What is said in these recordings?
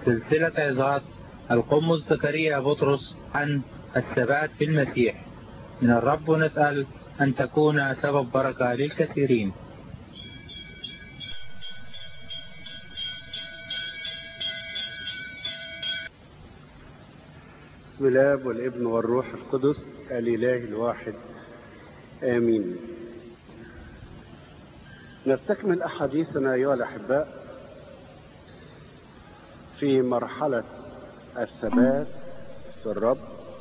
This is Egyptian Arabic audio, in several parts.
سلسلة عظات القمص زكريا بطرس عن الثبات في المسيح من الرب نسأل أن تكون سبب بركة للكثيرين بسم الله والابن والروح القدس الإله الواحد آمين نستكمل أحاديثنا أيها الأحباء في مرحلة الثبات في الرب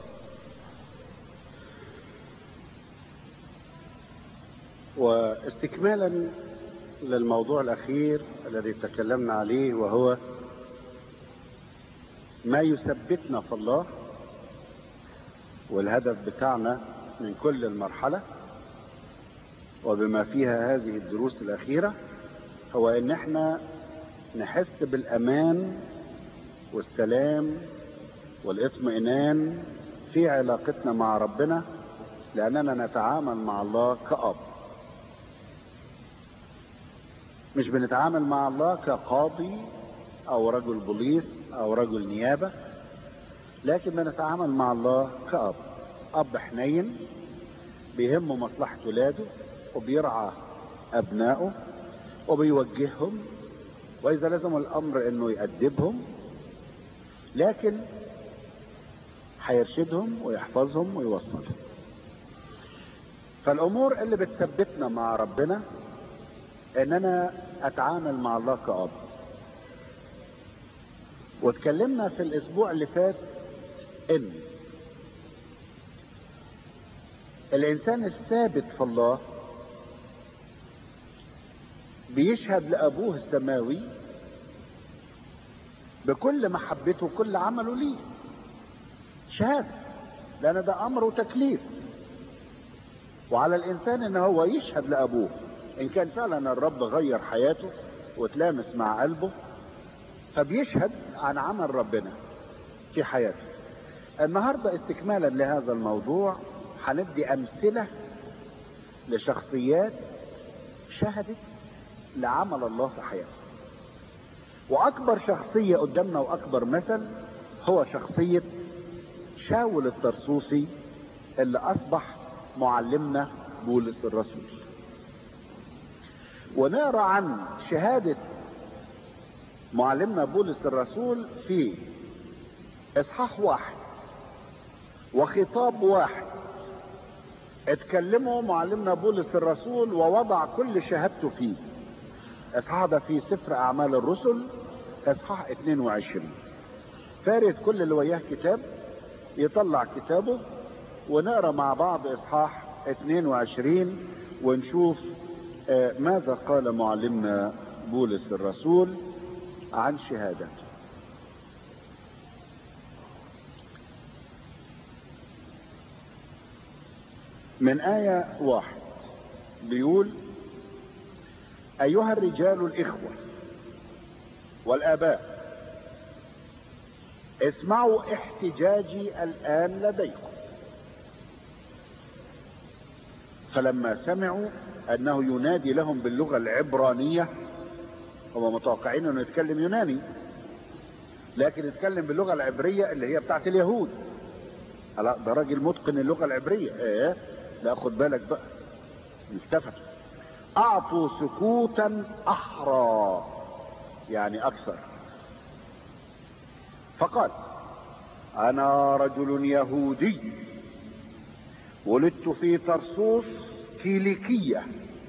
واستكمالا للموضوع الأخير الذي تكلمنا عليه وهو ما يثبتنا في الله والهدف بتاعنا من كل المرحلة وبما فيها هذه الدروس الأخيرة هو إن احنا نحس بالأمان والسلام والاطمئنان في علاقتنا مع ربنا لأننا نتعامل مع الله كأب مش بنتعامل مع الله كقاضي أو رجل بوليس أو رجل نيابة لكن بنتعامل مع الله كأب أب حنين بيهمه مصلحة ولاده وبيرعى أبنائه وبيوجههم وإذا لزم الأمر إنه يأدبهم لكن هيرشدهم ويحفظهم ويوصلهم فالأمور اللي بتثبتنا مع ربنا إن أنا أتعامل مع الله كأب واتكلمنا في الأسبوع اللي فات إن الإنسان الثابت في الله بيشهد لأبوه السماوي بكل محبته وكل عمله ليه شهادة لأن ده أمر وتكليف وعلى الإنسان إن هو يشهد لأبوه إن كان فعلا الرب غير حياته وتلامس مع قلبه فبيشهد عن عمل ربنا في حياته النهاردة استكمالا لهذا الموضوع هندي أمثلة لشخصيات شهدت لعمل الله في حياته واكبر شخصية قدامنا واكبر مثل هو شخصية شاول الطرسوسي اللي اصبح معلمنا بولس الرسول ونقرا عن شهادة معلمنا بولس الرسول في اصحاح واحد وخطاب واحد اتكلموا معلمنا بولس الرسول ووضع كل شهادته فيه اصحاح ده في سفر اعمال الرسل اصحاح 22 فارد كل اللي وياه كتاب يطلع كتابه ونقرا مع بعض اصحاح 22 ونشوف ماذا قال معلمنا بولس الرسول عن شهادته من آية واحد بيقول أيها الرجال الإخوة والآباء اسمعوا احتجاجي الآن لديكم فلما سمعوا أنه ينادي لهم باللغة العبرانية هم متوقعين أنه يتكلم يوناني لكن يتكلم باللغة العبرية اللي هي بتاعت اليهود لا ده راجل متقن اللغة العبرية ايه لا خد بالك بقى التفتوا اعطوا سكوتا احرى يعني اكثر فقال انا رجل يهودي ولدت في طرسوس كيليكية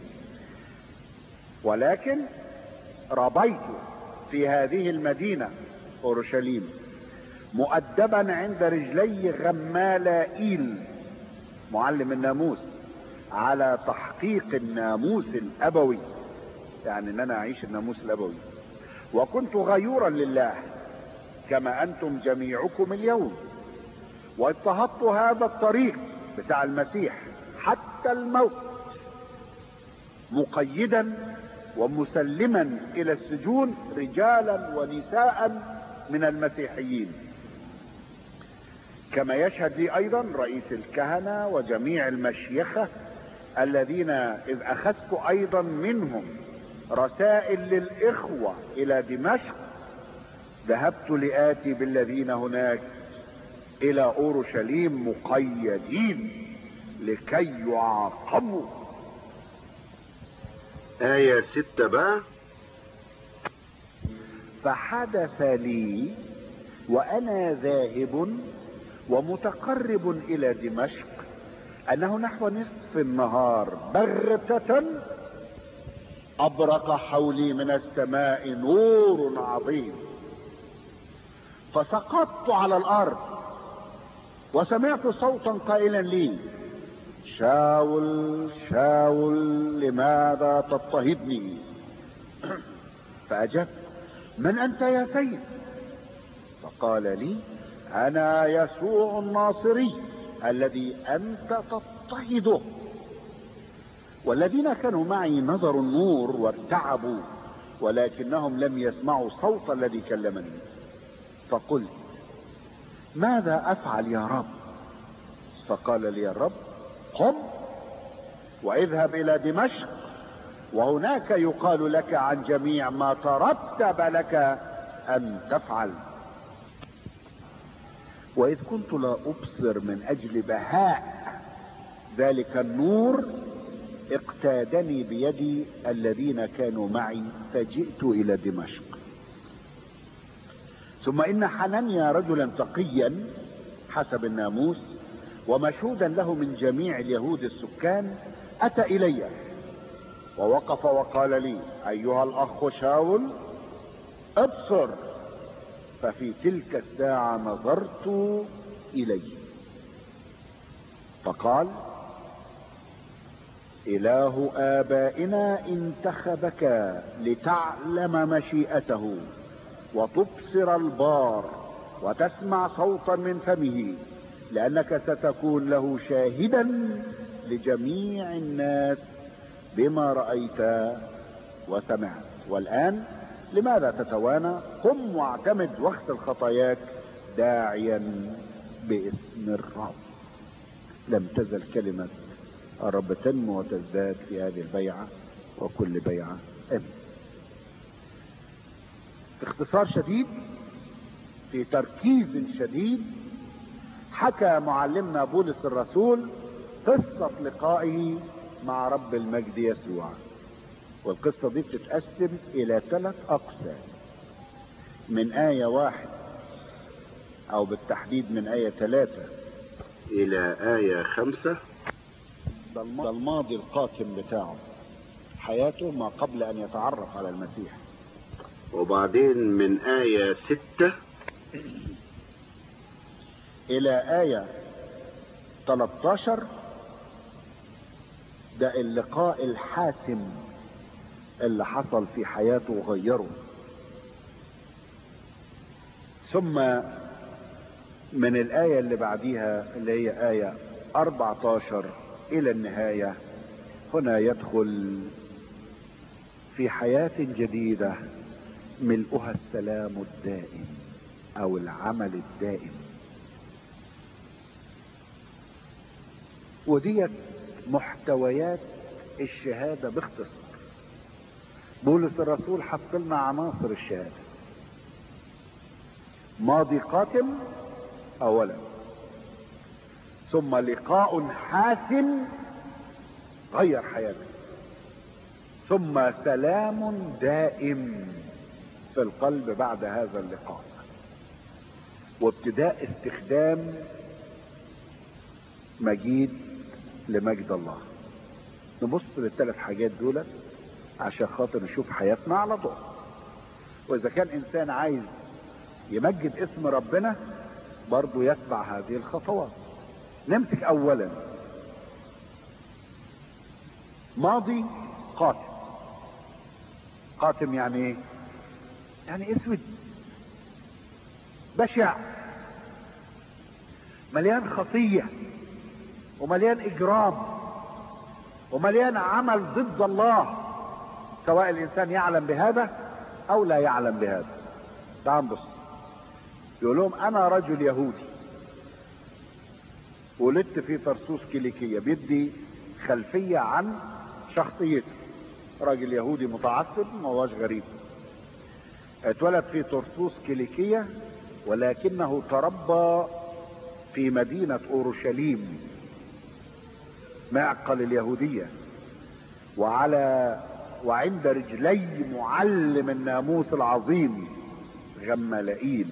ولكن ربيت في هذه المدينة اورشليم مؤدبا عند رجلي غمالائيل معلم الناموس على تحقيق الناموس الابوي يعني ان انا اعيش الناموس الابوي وكنت غيورا لله كما انتم جميعكم اليوم واضطهدت هذا الطريق بتاع المسيح حتى الموت مقيدا ومسلما الى السجون رجالا ونساء من المسيحيين كما يشهد لي ايضا رئيس الكهنة وجميع المشيخة الذين اذ اخذت ايضا منهم رسائل للاخوة الى دمشق ذهبت لآتي بالذين هناك إلى أورشليم مقيدين لكي يعاقبوا آية ستة بقى فحدث لي وأنا ذاهب ومتقرب إلى دمشق أنه نحو نصف النهار بغتة أبرق حولي من السماء نور عظيم فسقطت على الأرض وسمعت صوتا قائلا لي شاول شاول لماذا تضطهدني فأجبت من أنت يا سيد فقال لي أنا يسوع الناصري الذي أنت تضطهده والذين كانوا معي نظروا النور وارتعبوا ولكنهم لم يسمعوا صوت الذي كلمني فقلت ماذا أفعل يا رب فقال لي الرب قم واذهب إلى دمشق وهناك يقال لك عن جميع ما ترتب لك أن تفعل وإذ كنت لا أبصر من أجل بهاء ذلك النور اقتادني بيدي الذين كانوا معي فجئت إلى دمشق ثم إن حنانيا رجلا تقيا حسب الناموس ومشهودا له من جميع اليهود السكان أتى إلي ووقف وقال لي أيها الأخ شاول ابصر ففي تلك الساعة نظرت إليه فقال إله آبائنا انتخبك لتعلم مشيئته وتبصر البار وتسمع صوتا من فمه لأنك ستكون له شاهدا لجميع الناس بما رأيت وسمعت والآن لماذا تتوانى قم واعتمد واغسل خطاياك داعيا باسم الرب لم تزل كلمة الرب تنمو وتزداد في هذه البيعة وكل بيعة امين باختصار شديد في تركيز شديد حكى معلمنا بولس الرسول قصة لقائه مع رب المجد يسوع والقصة دي بتتقسم الى ثلاث اقسام من آية واحد او بالتحديد من آية ثلاثة إلى آية خمسة ده الم- ده الماضي القاتم بتاعه حياته ما قبل ان يتعرف على المسيح وبعدين من آية ستة الى آية 13 ده اللقاء الحاسم اللي حصل في حياته وغيره ثم من الآية اللي بعديها اللي هي آية 14 إلى النهاية هنا يدخل في حياة جديدة ملؤها السلام الدائم أو العمل الدائم وديت محتويات الشهادة باختصار بولس الرسول حط لنا عناصر الشهادة ماضي قاتم أولا ثم لقاء حاسم غير حياته ثم سلام دائم في القلب بعد هذا اللقاء وابتداء استخدام مجيد لمجد الله نبص للثلاث حاجات دول عشان خاطر نشوف حياتنا على ضوء واذا كان انسان عايز يمجد اسم ربنا برضه يتبع هذه الخطوات نمسك اولا ماضي قاتم قاتم يعني ايه يعني اسود بشع مليان خطيه ومليان اجرام ومليان عمل ضد الله سواء الانسان يعلم بهذا او لا يعلم بهذا تعال نبص يقول لهم انا رجل يهودي ولدت في طرسوس كيليكية بيدي خلفية عن شخصيته راجل يهودي متعصب ما هوش غريب اتولد في ترسوس كيليكية ولكنه تربى في مدينة اورشليم معقل اليهودية وعلى وعند رجلي معلم الناموس العظيم غملائيل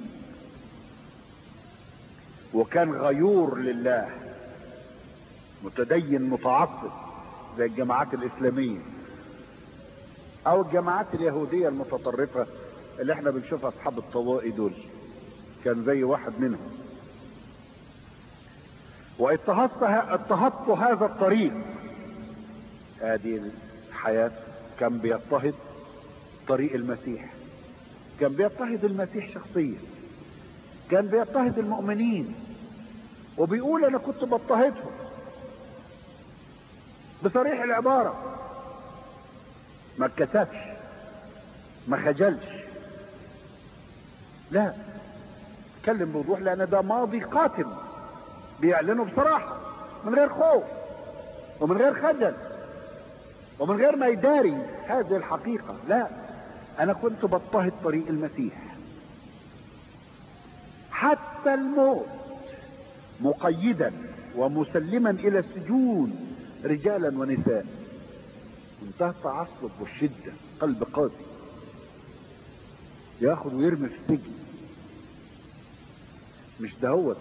وكان غيور لله متدين متعصب زي الجماعات الاسلامية او الجماعات اليهودية المتطرفة اللي احنا بنشوف اصحاب الطوائي دول كان زي واحد منهم واضطهدت اضطهدت هذا الطريق ادي الحياة كان بيضطهد طريق المسيح كان بيضطهد المسيح شخصيا كان بيضطهد المؤمنين وبيقول انا كنت بضطهدهم بصريح العبارة ما اتكسفش ما خجلش لا اتكلم بوضوح لان ده ماضي قاتم بيعلنه بصراحة من غير خوف ومن غير خجل ومن غير ما يداري هذه الحقيقة لا انا كنت بضطهد طريق المسيح حتى الموت مقيدا ومسلما الى السجون رجالا ونساء منتهى التعصب والشدة قلب قاسي ياخد ويرمي في السجن مش دهوت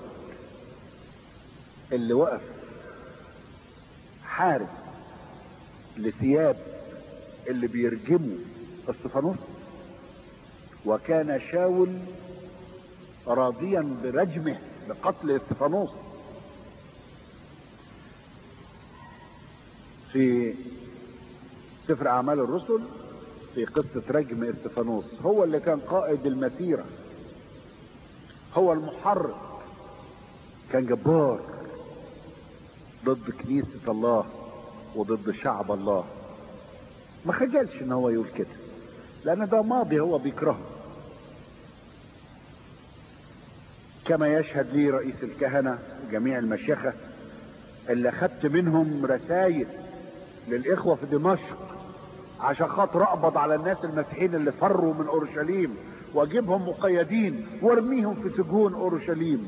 اللي وقف حارس لثياب اللي بيرجموا استفانوس وكان شاول راضيا برجمه بقتل استفانوس في سفر اعمال الرسل في قصة رجم استفانوس هو اللي كان قائد المسيرة هو المحرك كان جبار ضد كنيسة الله وضد شعب الله ما خجلش ان هو يقول كده لان ده ماضي هو بيكرهه كما يشهد لي رئيس الكهنة وجميع المشيخة اللي خدت منهم رسائل للاخوة في دمشق عشان خاطر اقبض على الناس المسيحيين اللي فروا من اورشليم واجيبهم مقيدين وارميهم في سجون اورشليم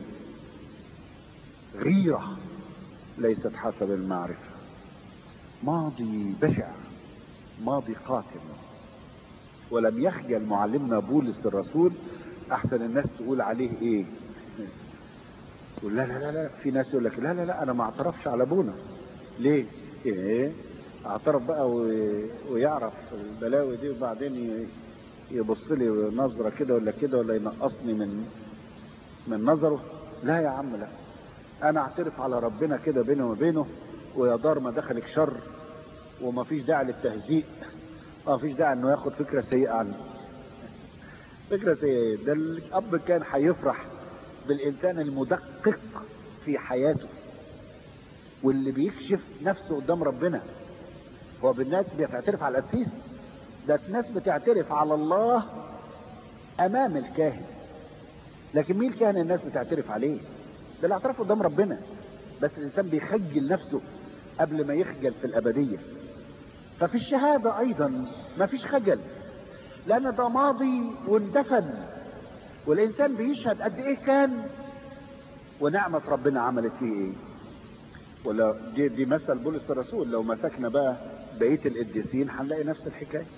غيرة ليست حسب المعرفة ماضي بشع ماضي قاتل ولم يخجل معلمنا بولس الرسول احسن الناس تقول عليه ايه يقول لا لا لا لا في ناس يقول لك لا لا لا انا ما اعترفش على ابونا ليه ايه اعترف بقى ويعرف البلاوي دي وبعدين يبص لي نظره كده ولا كده ولا ينقصني من من نظره لا يا عم لا انا اعترف على ربنا كده بيني وبينه ويا دار ما دخلك شر وما فيش داعي للتهزيء ما فيش داعي انه ياخد فكره سيئه عني فكره سيئه ده الاب كان هيفرح بالانسان المدقق في حياته واللي بيكشف نفسه قدام ربنا هو بالناس بتعترف على القسيس ده الناس بتعترف على الله امام الكاهن لكن مين الكاهن الناس بتعترف عليه ده الاعتراف قدام ربنا بس الانسان بيخجل نفسه قبل ما يخجل في الابدية ففي الشهادة ايضا ما فيش خجل لان ده ماضي واندفن والانسان بيشهد قد ايه كان ونعمة ربنا عملت فيه ايه ولا دي, دي مثل بولس الرسول لو مسكنا بقى بقية القديسين هنلاقي نفس الحكاية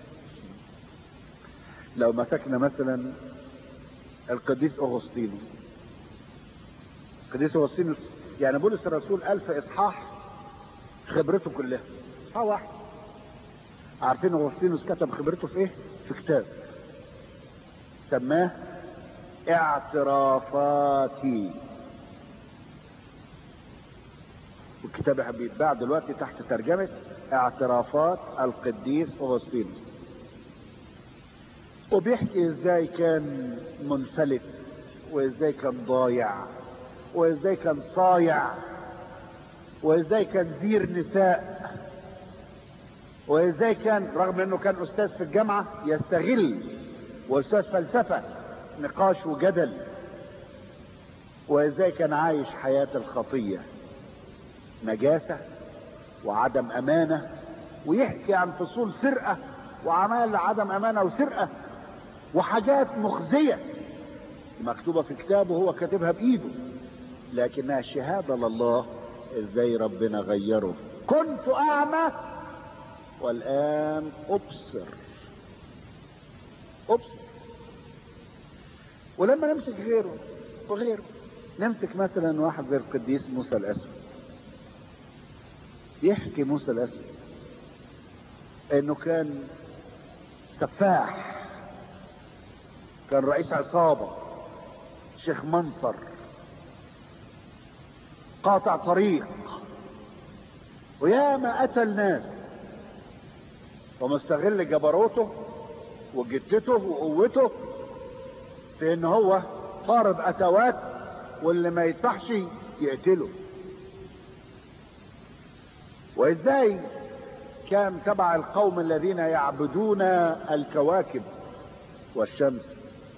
لو مسكنا مثلا القديس اغسطينوس القديس اغسطينوس يعني بولس الرسول ألف إصحاح خبرته كلها إصحاح واحد عارفين اغسطينوس كتب خبرته في ايه؟ في كتاب سماه اعترافاتي والكتاب بيتباع دلوقتي تحت ترجمة اعترافات القديس اغسطينوس وبيحكي ازاي كان منفلت وازاي كان ضايع وازاي كان صايع وازاي كان زير نساء وازاي كان رغم انه كان استاذ في الجامعة يستغل واستاذ فلسفة نقاش وجدل وازاي كان عايش حياة الخطية نجاسة وعدم امانة ويحكي عن فصول سرقة وعمال عدم امانة وسرقة وحاجات مخزية مكتوبة في كتابه هو كاتبها بإيده لكنها شهادة لله ازاي ربنا غيره كنت أعمى والآن أبصر أبصر ولما نمسك غيره وغيره نمسك مثلا واحد زي القديس موسى الأسود يحكي موسى الأسود انه كان سفاح كان رئيس عصابة شيخ منصر قاطع طريق وياما قتل ناس ومستغل جبروته وجدته وقوته في ان هو فارض اتوات واللي ما يدفعش يقتله وازاي كان تبع القوم الذين يعبدون الكواكب والشمس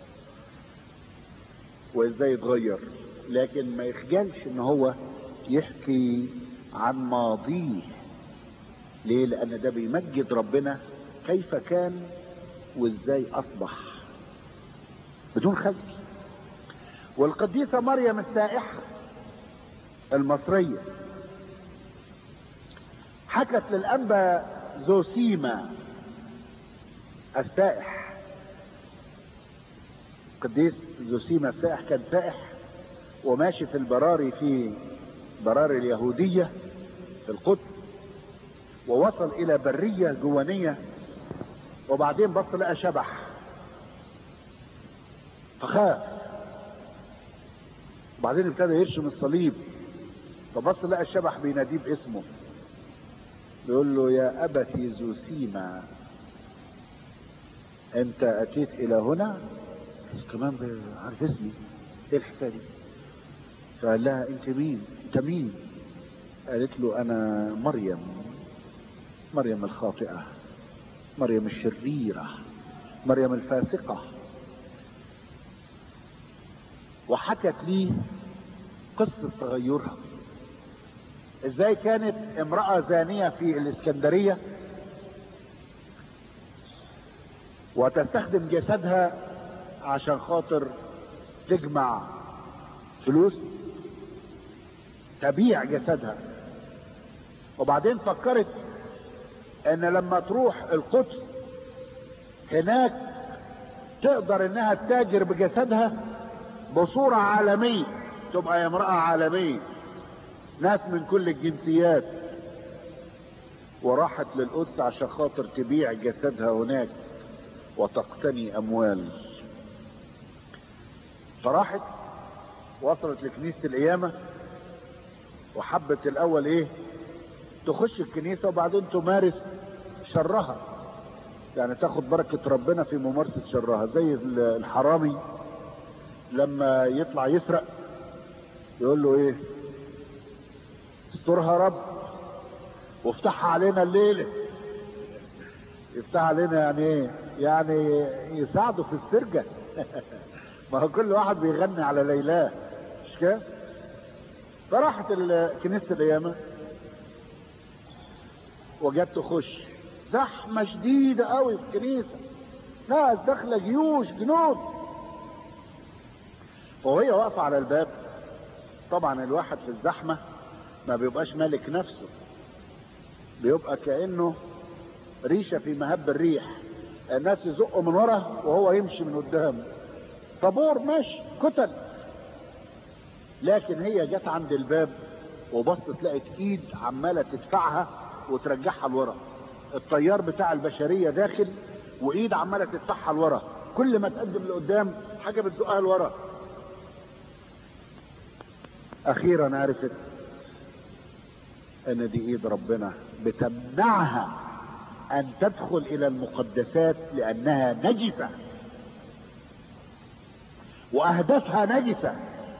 وازاي يتغير لكن ما يخجلش ان هو يحكي عن ماضيه ليه لان ده بيمجد ربنا كيف كان وازاي اصبح بدون خجل والقديسة مريم السائحة المصرية حكت للأنبا زوسيما السائح قديس زوسيما السائح كان سائح وماشي في البراري في براري اليهودية في القدس ووصل إلى برية جوانية وبعدين بص لقى شبح فخاف وبعدين ابتدى يرشم الصليب فبص لقى الشبح بيناديه باسمه بيقول له يا أبتي زوسيما أنت أتيت إلى هنا كمان عارف اسمي إيه الحكاية دي فقال لها أنت مين أنت مين قالت له أنا مريم مريم الخاطئة مريم الشريرة مريم الفاسقة وحكت لي قصة تغيرها ازاي كانت امرأة زانية في الاسكندرية وتستخدم جسدها عشان خاطر تجمع فلوس تبيع جسدها وبعدين فكرت ان لما تروح القدس هناك تقدر انها تتاجر بجسدها بصورة عالمية تبقى امرأة عالمية ناس من كل الجنسيات وراحت للقدس عشان خاطر تبيع جسدها هناك وتقتني اموال فراحت وصلت لكنيسة القيامة وحبت الاول ايه تخش الكنيسة وبعدين تمارس شرها يعني تاخد بركة ربنا في ممارسة شرها زي الحرامي لما يطلع يسرق يقول له ايه استرها رب وافتحها علينا الليلة يفتح علينا يعني ايه يعني يساعده في السرقة ما هو كل واحد بيغني على ليلاه مش كده فراحت كنيسة القيامة وجت تخش زحمة شديدة قوي في الكنيسة ناس داخلة جيوش جنود وهي واقفة على الباب طبعا الواحد في الزحمة ما بيبقاش مالك نفسه بيبقى كأنه ريشة في مهب الريح الناس يزقوا من ورا وهو يمشي من قدام طابور ماشي كتل لكن هي جت عند الباب وبصت لقت ايد عمالة تدفعها وترجعها لورا الطيار بتاع البشرية داخل وايد عمالة تدفعها لورا كل ما تقدم لقدام حاجة بتزقها لورا اخيرا عرفت ان دي ايد ربنا بتمنعها ان تدخل الى المقدسات لانها نجسة واهدافها نجسة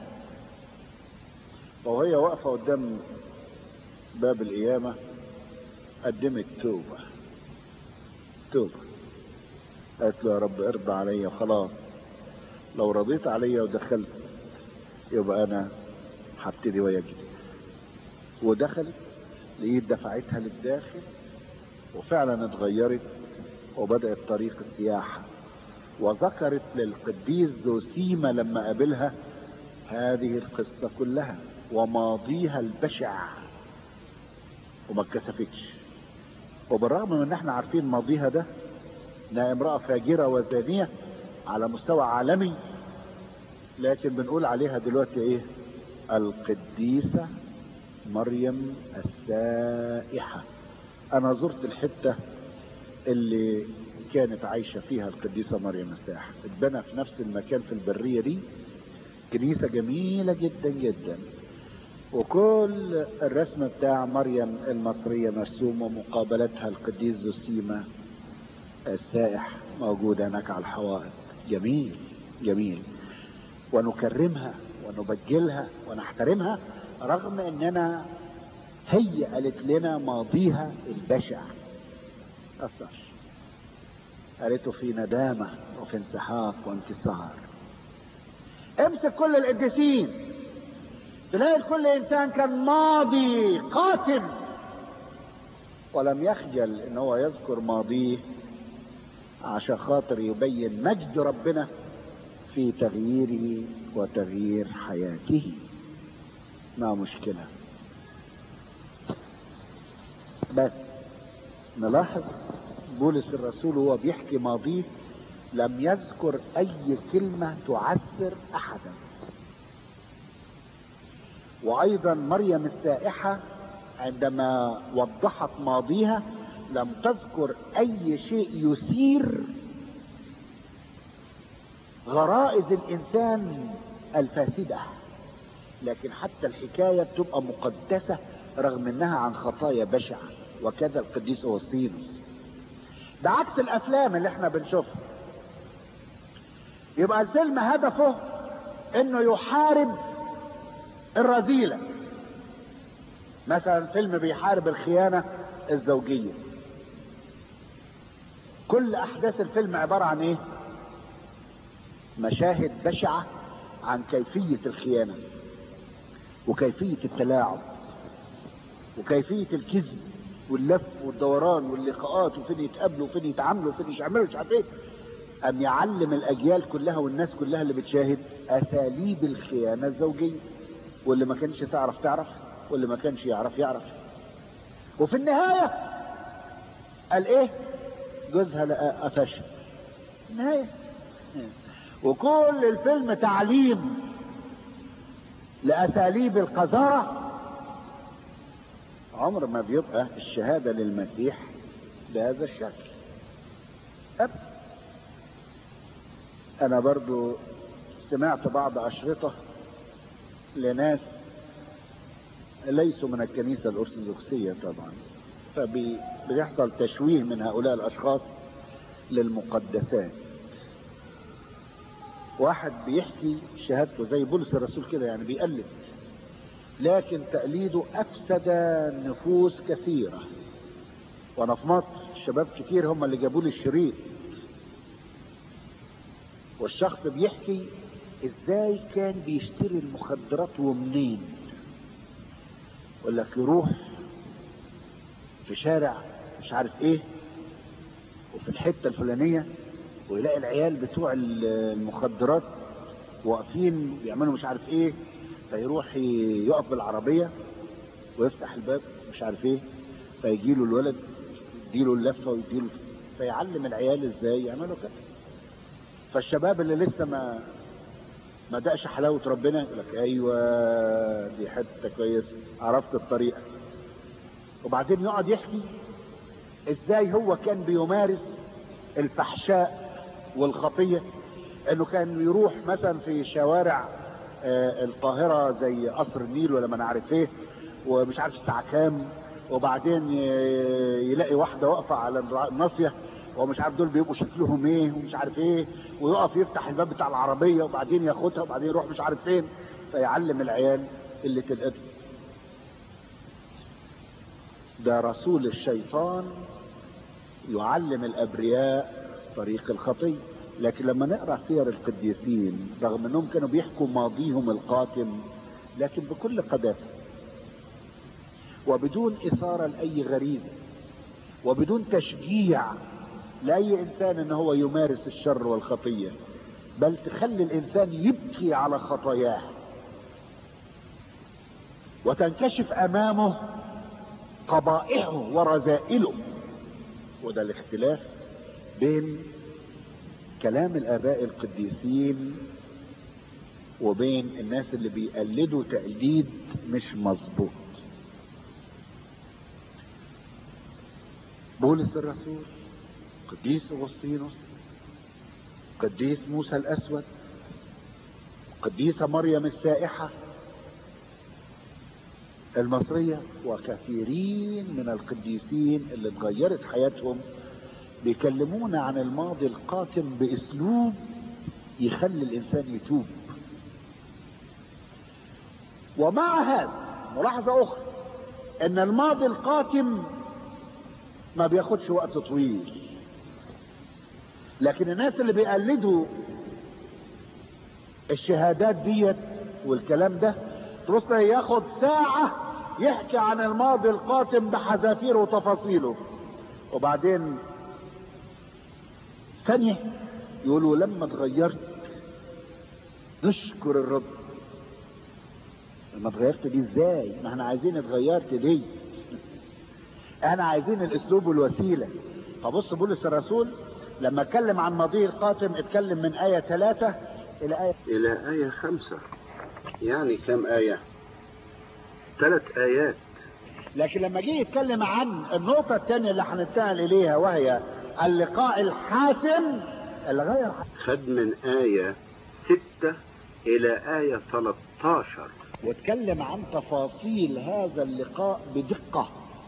وهي واقفة قدام باب القيامة قدمت توبة توبة قالت له يا رب ارضى عليا خلاص لو رضيت عليا ودخلت يبقى انا هبتدي ويا جديد ودخلت لقيت دفعتها للداخل وفعلا اتغيرت وبدأت طريق السياحة وذكرت للقديس زوسيما لما قابلها هذه القصة كلها وماضيها البشع وما اتكسفتش وبالرغم من ان احنا عارفين ماضيها ده انها امرأة فاجرة وزانية على مستوى عالمي لكن بنقول عليها دلوقتي ايه القديسة مريم السائحة انا زرت الحتة اللي كانت عايشة فيها القديسة مريم السائحة اتبنى في نفس المكان في البرية دي كنيسة جميلة جدا جدا وكل الرسم بتاع مريم المصرية مرسوم ومقابلتها القديس زوسيما السائح موجود هناك على الحوائط جميل جميل ونكرمها ونبجلها ونحترمها رغم اننا هي قالت لنا ماضيها البشع أثر قالته في ندامة وفي انسحاق وانكسار امسك كل القديسين تلاقي كل انسان كان ماضي قاتل ولم يخجل ان هو يذكر ماضيه عشان خاطر يبين مجد ربنا في تغييره وتغيير حياته ما مشكلة بس نلاحظ بولس الرسول وهو بيحكي ماضيه لم يذكر اي كلمة تعثر احدا وايضا مريم السائحة عندما وضحت ماضيها لم تذكر اي شيء يثير غرائز الانسان الفاسدة لكن حتى الحكاية بتبقى مقدسة رغم انها عن خطايا بشعة وكذا القديس اوسطينوس ده عكس الافلام اللي احنا بنشوفها يبقى الفيلم هدفه انه يحارب الرذيلة مثلا فيلم بيحارب الخيانة الزوجية كل احداث الفيلم عبارة عن ايه مشاهد بشعة عن كيفية الخيانة وكيفية التلاعب وكيفية الكذب واللف والدوران واللقاءات وفين يتقابلوا وفين يتعاملوا وفين يعملوا مش عارف ايه أم يعلم الأجيال كلها والناس كلها اللي بتشاهد أساليب الخيانة الزوجية واللي ما كانش تعرف تعرف واللي ما كانش يعرف يعرف وفي النهاية قال ايه جوزها لقى قفشها النهاية وكل الفيلم تعليم لأساليب القذارة عمر ما بيبقى الشهادة للمسيح بهذا الشكل أبدا أنا برضو سمعت بعض أشرطة لناس ليسوا من الكنيسة الأرثوذكسية طبعا فبيحصل تشويه من هؤلاء الأشخاص للمقدسات واحد بيحكي شهادته زي بولس الرسول كده يعني بيقلد لكن تقليده افسد نفوس كثيرة وانا في مصر شباب كتير هم اللي جابوا لي الشريط والشخص بيحكي ازاي كان بيشتري المخدرات ومنين يقول لك يروح في شارع مش عارف ايه وفي الحته الفلانيه ويلاقي العيال بتوع المخدرات واقفين بيعملوا مش عارف ايه فيروح يقف بالعربيه ويفتح الباب مش عارف ايه فيجي له الولد يديله اللفه ويديله فيعلم العيال ازاي يعملوا كده فالشباب اللي لسه ما ما دقش حلاوه ربنا يقول لك ايوه دي حته كويس عرفت الطريقه وبعدين يقعد يحكي ازاي هو كان بيمارس الفحشاء والخطيه انه كان يروح مثلا في شوارع آه القاهره زي قصر النيل ولا ما نعرف ايه ومش عارف الساعه كام وبعدين يلاقي واحده واقفه على الناصيه ومش عارف دول بيبقوا شكلهم ايه ومش عارف ايه ويقف يفتح الباب بتاع العربيه وبعدين ياخدها وبعدين يروح مش عارف فين فيعلم العيال اللي الادب ده رسول الشيطان يعلم الابرياء طريق الخطيه لكن لما نقرا سير القديسين رغم انهم كانوا بيحكوا ماضيهم القاتم لكن بكل قداسه وبدون اثاره لاي غريزه وبدون تشجيع لاي انسان ان هو يمارس الشر والخطيه بل تخلي الانسان يبكي على خطاياه وتنكشف امامه قبائحه ورذائله وده الاختلاف بين كلام الاباء القديسين وبين الناس اللي بيقلدوا تقليد مش مظبوط بولس الرسول قديس اغسطينوس قديس موسى الاسود قديسة مريم السائحة المصرية وكثيرين من القديسين اللي اتغيرت حياتهم بيكلمونا عن الماضي القاتم باسلوب يخلي الانسان يتوب ومع هذا ملاحظة اخرى ان الماضي القاتم ما بياخدش وقت طويل لكن الناس اللي بيقلدوا الشهادات ديت والكلام ده تبص ياخد ساعة يحكي عن الماضي القاتم بحذافيره وتفاصيله وبعدين ثانية يقولوا لما اتغيرت نشكر الرب لما اتغيرت دي ازاي ما احنا عايزين اتغيرت دي احنا عايزين الاسلوب والوسيلة فبص بولس الرسول لما اتكلم عن ماضيه القاتم اتكلم من آية ثلاثة إلى آية إلى آية خمسة يعني كم آية ثلاث آيات لكن لما جه يتكلم عن النقطة الثانية اللي هننتقل إليها وهي اللقاء الحاسم اللي غير خد من آية ستة إلى آية 13 واتكلم عن تفاصيل هذا اللقاء بدقة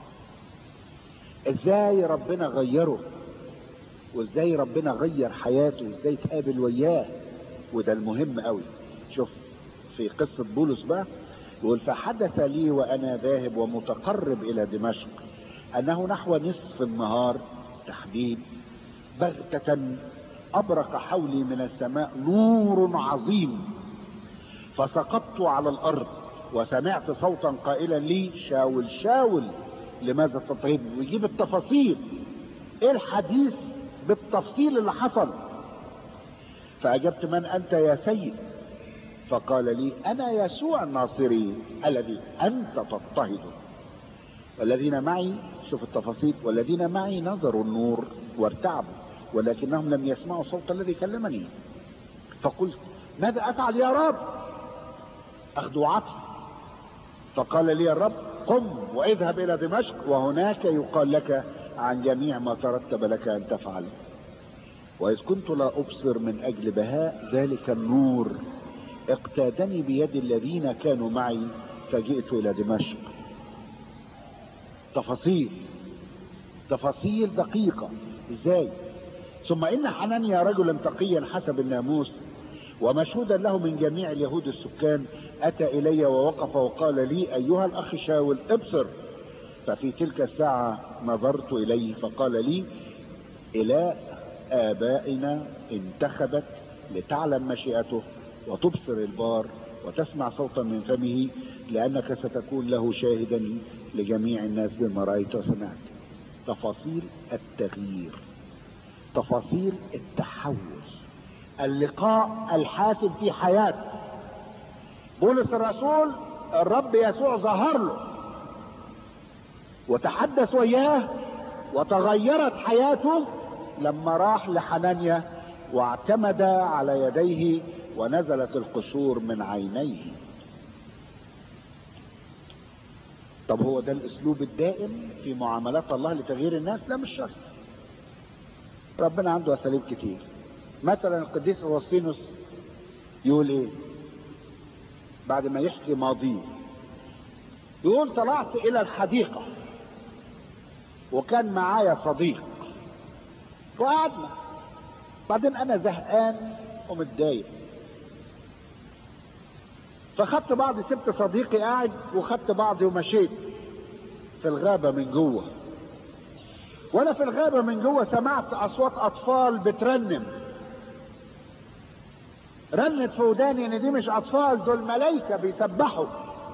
ازاي ربنا غيره وازاي ربنا غير حياته وازاي تقابل وياه وده المهم قوي شوف في قصة بولس بقى يقول فحدث لي وانا ذاهب ومتقرب الى دمشق انه نحو نصف النهار تحديد بغتة ابرق حولي من السماء نور عظيم فسقطت على الارض وسمعت صوتا قائلا لي شاول شاول لماذا تضطهد ويجيب التفاصيل ايه الحديث بالتفصيل اللي حصل فاجبت من انت يا سيد فقال لي انا يسوع الناصري الذي انت تضطهده والذين معي شوف التفاصيل والذين معي نظروا النور وارتعبوا ولكنهم لم يسمعوا الصوت الذي كلمني فقلت ماذا افعل يا رب اخذوا عطف فقال لي الرب قم واذهب الى دمشق وهناك يقال لك عن جميع ما ترتب لك ان تفعل واذ كنت لا ابصر من اجل بهاء ذلك النور اقتادني بيد الذين كانوا معي فجئت الى دمشق تفاصيل تفاصيل دقيقة ازاي ثم ان حنانيا رجلا تقيا حسب الناموس ومشهودا له من جميع اليهود السكان اتى الي ووقف وقال لي ايها الاخ شاول ابصر ففي تلك الساعة نظرت اليه فقال لي الى ابائنا انتخبت لتعلم مشيئته وتبصر البار وتسمع صوتا من فمه لانك ستكون له شاهدا لجميع الناس بما رايت وسمعت تفاصيل التغيير تفاصيل التحول اللقاء الحاسم في حياته بولس الرسول الرب يسوع ظهر له وتحدث وياه وتغيرت حياته لما راح لحنانيا واعتمد على يديه ونزلت القشور من عينيه طب هو ده الاسلوب الدائم في معاملات الله لتغيير الناس لا مش شرط ربنا عنده اساليب كتير مثلا القديس اغسطينوس يقول ايه بعد ما يحكي ماضيه يقول طلعت الى الحديقه وكان معايا صديق وقعدنا بعدين انا زهقان ومتضايق فخدت بعضي سبت صديقي قاعد وخدت بعضي ومشيت في الغابة من جوه وانا في الغابة من جوه سمعت اصوات اطفال بترنم رنت في وداني ان دي مش اطفال دول ملايكة بيسبحوا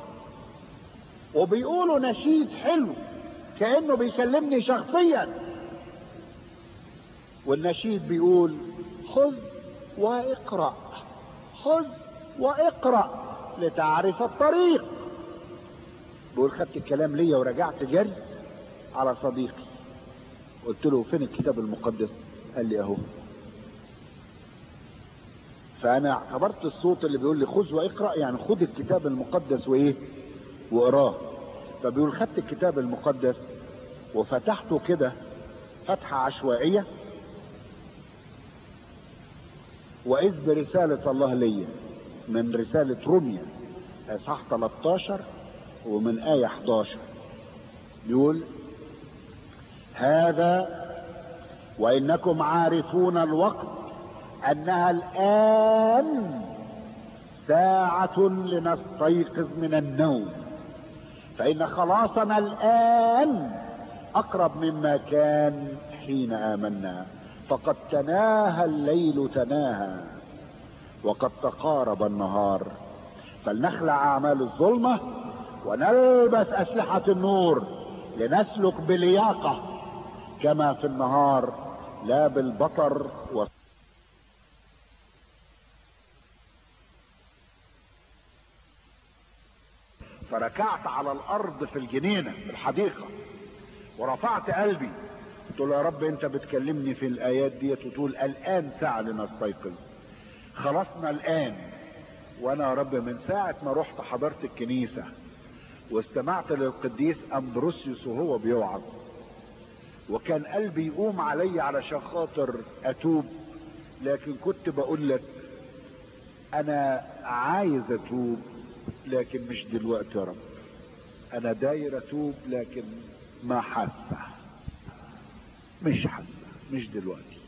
وبيقولوا نشيد حلو كأنه بيكلمني شخصيا والنشيد بيقول خذ واقرأ خذ واقرأ لتعرف الطريق بيقول خدت الكلام ليا ورجعت جري على صديقي قلت له فين الكتاب المقدس قال لي اهو فانا اعتبرت الصوت اللي بيقول لي خذ واقرا يعني خذ الكتاب المقدس وايه واقراه فبيقول خدت الكتاب المقدس وفتحته كده فتحه عشوائيه واذ برساله الله ليا من رساله روميا اصحاح 13 ومن ايه 11 بيقول هذا وانكم عارفون الوقت انها الان ساعة لنستيقظ من النوم فان خلاصنا الان اقرب مما كان حين امنا فقد تناهى الليل تناهى وقد تقارب النهار فلنخلع اعمال الظلمة ونلبس اسلحة النور لنسلك بلياقة كما في النهار لا بالبطر و فركعت على الارض في الجنينة في الحديقة ورفعت قلبي قلت له يا رب انت بتكلمني في الايات ديت وتقول الان ساعة لنستيقظ خلصنا الان وانا يا رب من ساعة ما رحت حضرت الكنيسة واستمعت للقديس اندروسيوس وهو بيوعظ وكان قلبي يقوم علي علشان خاطر اتوب لكن كنت بقول لك انا عايز اتوب لكن مش دلوقتي يا رب انا داير اتوب لكن ما حاسه مش حاسه مش دلوقتي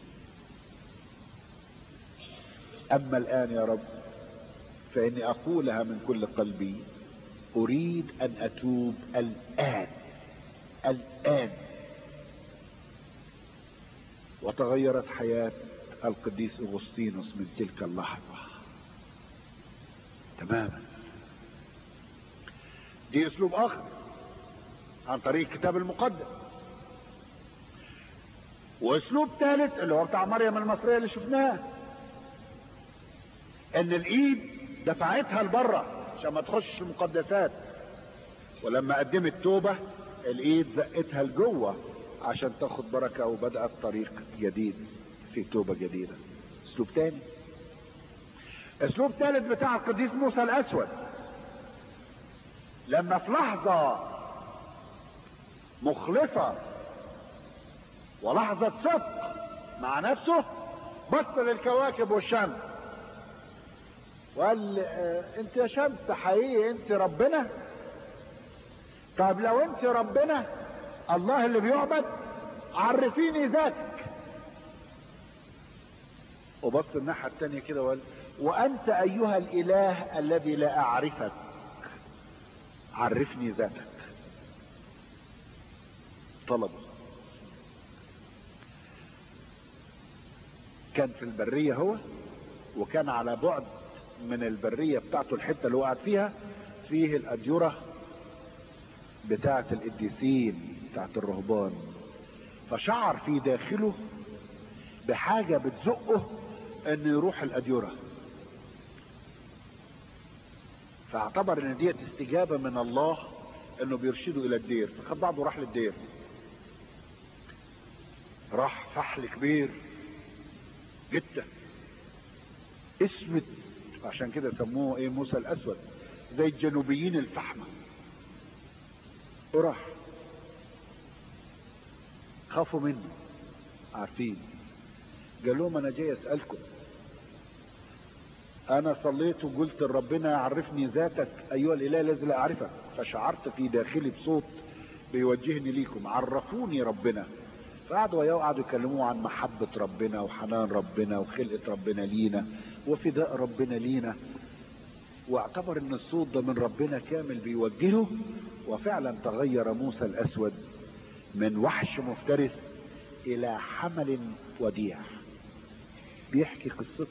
اما الان يا رب فاني اقولها من كل قلبي اريد ان اتوب الان الان وتغيرت حياة القديس اغسطينوس من تلك اللحظة تماما دي اسلوب اخر عن طريق الكتاب المقدس واسلوب ثالث اللي هو بتاع مريم المصرية اللي شفناه ان الايد دفعتها لبره عشان ما تخش المقدسات ولما قدمت توبة الايد زقتها لجوه عشان تاخد بركة وبدأت طريق جديد في توبة جديدة اسلوب تاني اسلوب ثالث بتاع القديس موسى الاسود لما في لحظة مخلصة ولحظة صدق مع نفسه بص للكواكب والشمس وقال اه انت يا شمس حقيقي انت ربنا طب لو انت ربنا الله اللي بيعبد عرفيني ذاتك وبص الناحية التانية كده وقال وانت ايها الاله الذي لا اعرفك عرفني ذاتك طلب كان في البرية هو وكان على بعد من البرية بتاعته الحتة اللي وقعت فيها فيه الأديرة بتاعة القديسين بتاعة الرهبان فشعر في داخله بحاجة بتزقه انه يروح الأديرة فاعتبر ان ديت استجابة من الله انه بيرشده الى الدير فخد بعضه راح للدير راح فحل كبير جدا اسود عشان كده سموه ايه موسى الاسود زي الجنوبيين الفحمة وراح خافوا منه عارفين قال لهم انا جاي اسألكم انا صليت وقلت لربنا عرفني ذاتك ايها الاله الذي لا اعرفك فشعرت في داخلي بصوت بيوجهني ليكم عرفوني ربنا فقعدوا وياه قعدوا يكلموه عن محبة ربنا وحنان ربنا وخلقة ربنا لينا وفداء ربنا لينا واعتبر ان الصوت ده من ربنا كامل بيوجهه وفعلا تغير موسى الاسود من وحش مفترس الى حمل وديع بيحكي قصته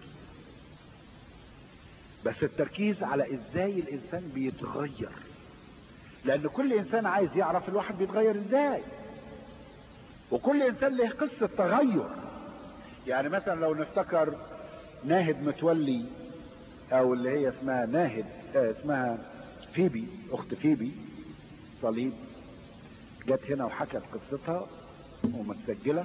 بس التركيز على ازاي الانسان بيتغير لان كل انسان عايز يعرف الواحد بيتغير ازاي وكل انسان له قصة تغير يعني مثلا لو نفتكر ناهد متولي او اللي هي اسمها ناهد آه اسمها فيبي اخت فيبي صليب جت هنا وحكت قصتها ومتسجلة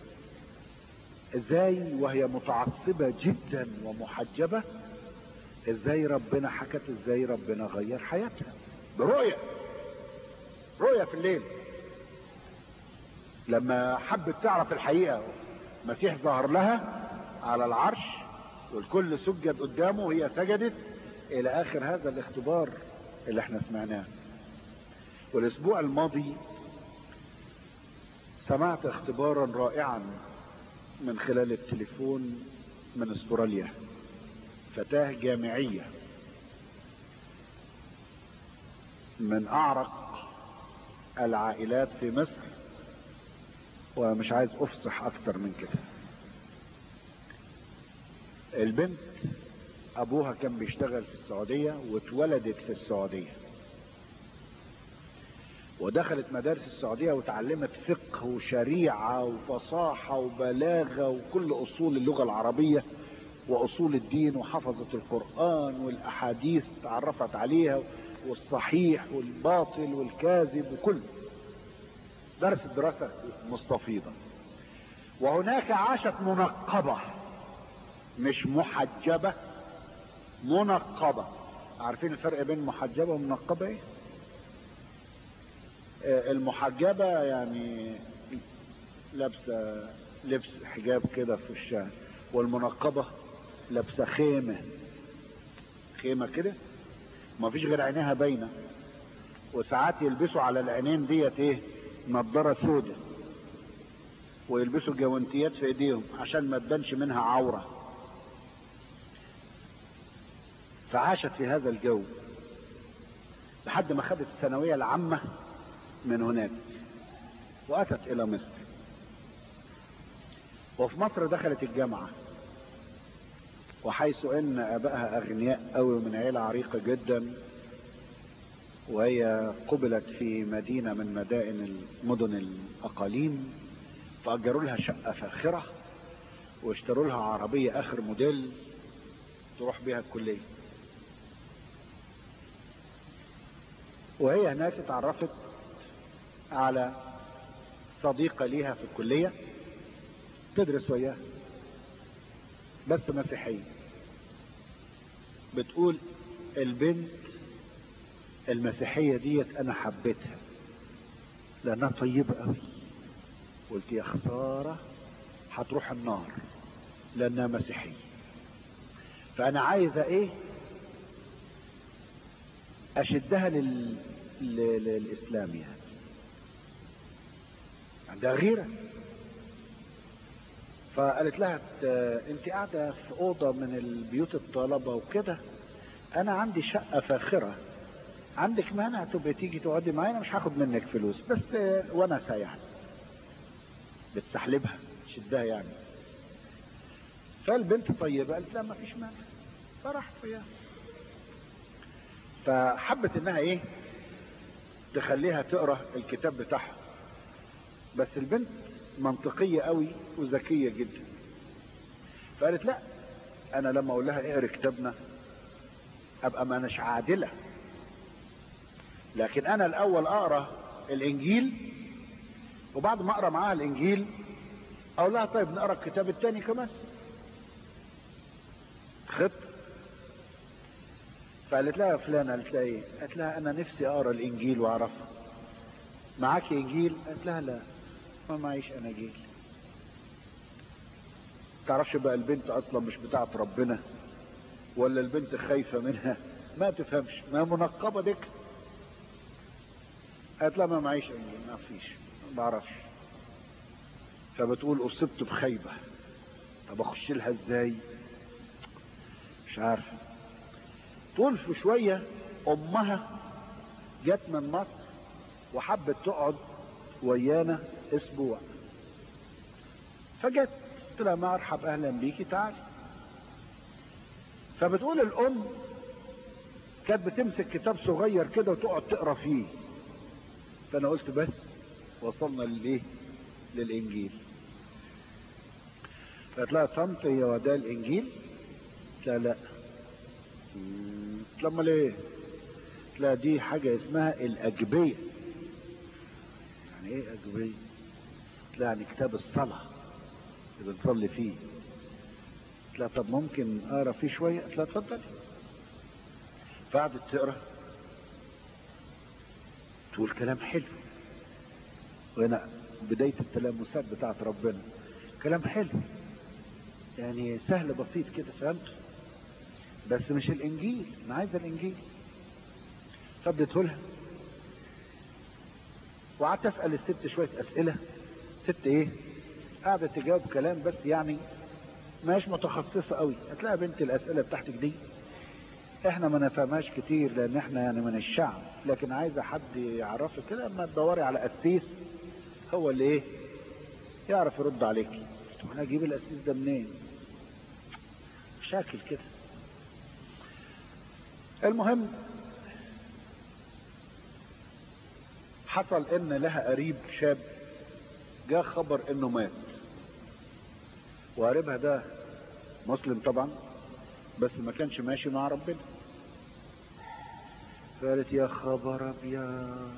ازاي وهي متعصبة جدا ومحجبة ازاي ربنا حكت ازاي ربنا غير حياتها برؤية رؤية في الليل لما حبت تعرف الحقيقة مسيح ظهر لها على العرش والكل سجد قدامه وهي سجدت الى اخر هذا الاختبار اللي احنا سمعناه والاسبوع الماضي سمعت اختبارا رائعا من خلال التليفون من استراليا فتاة جامعية من اعرق العائلات في مصر ومش عايز افصح اكتر من كده البنت ابوها كان بيشتغل في السعودية واتولدت في السعودية ودخلت مدارس السعودية وتعلمت فقه وشريعة وفصاحة وبلاغة وكل اصول اللغة العربية واصول الدين وحفظت القرآن والاحاديث تعرفت عليها والصحيح والباطل والكاذب وكل درس الدراسة مستفيضة وهناك عاشت منقبة مش محجبة منقبة عارفين الفرق بين محجبة ومنقبة ايه آه المحجبة يعني لابسة لبس حجاب كده في الشارع والمنقبة لابسة خيمة خيمة كده ما فيش غير عينيها باينة وساعات يلبسوا على العينين ديت ايه نضارة سودة ويلبسوا جوانتيات في ايديهم عشان ما تبانش منها عورة فعاشت في هذا الجو لحد ما خدت الثانوية العامة من هناك واتت الى مصر وفي مصر دخلت الجامعة وحيث ان ابائها اغنياء قوي من عيلة عريقة جدا وهي قبلت في مدينة من مدائن المدن الاقاليم فاجروا لها شقة فاخرة واشتروا لها عربية اخر موديل تروح بها الكلية وهي هناك اتعرفت على صديقة ليها في الكلية تدرس وياها بس مسيحية بتقول البنت المسيحية ديت انا حبيتها لانها طيبة قوي قلت يا خسارة هتروح النار لانها مسيحية فانا عايزة ايه اشدها لل... لل... للاسلام يعني عندها غيرة فقالت لها انت قاعدة في اوضة من البيوت الطلبة وكده انا عندي شقة فاخرة عندك مانع تبقى تيجي تقعدي معايا انا مش هاخد منك فلوس بس ونسة يعني بتسحلبها شدها يعني فالبنت طيبة قالت لا ما فيش مانع فراحت وياها فحبت انها ايه تخليها تقرا الكتاب بتاعها بس البنت منطقية قوي وذكية جدا فقالت لا انا لما اقول لها اقرا كتابنا ابقى ما اناش عادلة لكن انا الاول اقرا الانجيل وبعد ما اقرا معاها الانجيل اقول لها طيب نقرا الكتاب التاني كمان خط فقالت لها يا فلانة قالت لها ايه قالت لها انا نفسي اقرا الانجيل واعرفه معاكي انجيل قالت لها لا ما معيش اناجيل تعرفش بقى البنت اصلا مش بتاعت ربنا ولا البنت خايفة منها ما تفهمش ما منقبة ديك قالت لها ما معيش انجيل ما فيش ما بعرفش فبتقول اصبت بخيبة طب اخش لها ازاي مش عارفه تقول في شوية امها جت من مصر وحبت تقعد ويانا اسبوع فجت قلت لها مرحب اهلا بيكي تعالي فبتقول الام كانت بتمسك كتاب صغير كده وتقعد تقرا فيه فانا قلت بس وصلنا للايه للانجيل قالت لها طنط هي وده الانجيل لا لا مم، لما ليه لا دي حاجة اسمها الأجبية يعني ايه أجبية لا يعني كتاب الصلاة اللي بنصلي فيه قلت لها طب ممكن اقرا فيه شوية قلت لها اتفضلي فقعدت تقرا تقول كلام حلو وهنا بداية التلامسات بتاعت ربنا كلام حلو يعني سهل بسيط كده فهمت بس مش الانجيل انا عايز الانجيل فاديته لها وقعدت اسال الست شويه اسئله الست ايه قعدت تجاوب كلام بس يعني مش متخصصه قوي هتلاقي بنت الاسئله بتاعتك دي احنا ما نفهمهاش كتير لان احنا يعني من الشعب لكن عايزه حد يعرفك كده اما تدوري على قسيس هو اللي ايه يعرف يرد عليك قلت له انا اجيب القسيس ده منين شاكل كده المهم حصل ان لها قريب شاب جاء خبر انه مات وقريبها ده مسلم طبعا بس ما كانش ماشي مع ربنا قالت يا خبر ابيض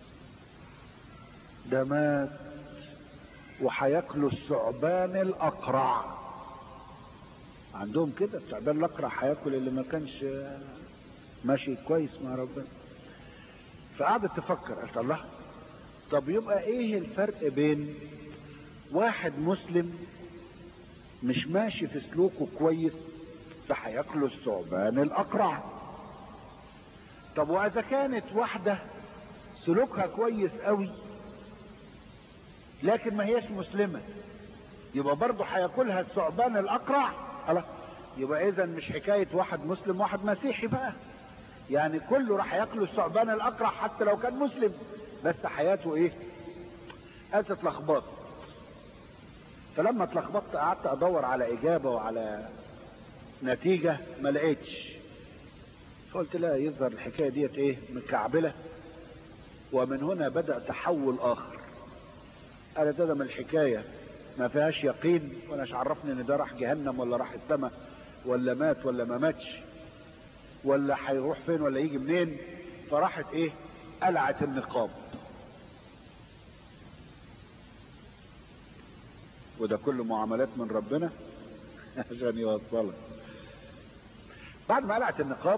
ده مات وهياكلوا الثعبان الاقرع عندهم كده الثعبان الاقرع هياكل اللي ما كانش ماشي كويس مع ربنا فقعدت تفكر قالت الله طب يبقى ايه الفرق بين واحد مسلم مش ماشي في سلوكه كويس فهياكله الثعبان الاقرع طب واذا كانت واحده سلوكها كويس قوي لكن ما هيش مسلمه يبقى برضه هياكلها الثعبان الاقرع الله يبقى اذا مش حكايه واحد مسلم واحد مسيحي بقى يعني كله راح ياكله الثعبان الاقرع حتى لو كان مسلم بس حياته ايه قالت اتلخبطت فلما اتلخبطت قعدت ادور على اجابه وعلى نتيجه ما لقيتش فقلت لا يظهر الحكايه ديت ايه مكعبله ومن هنا بدا تحول اخر قالت ده من الحكايه ما فيهاش يقين وانا عرفني ان ده راح جهنم ولا راح السماء ولا مات ولا ما ماتش ولا هيروح فين ولا يجي منين فراحت ايه قلعت النقاب وده كله معاملات من ربنا عشان يوصلك بعد ما قلعت النقاب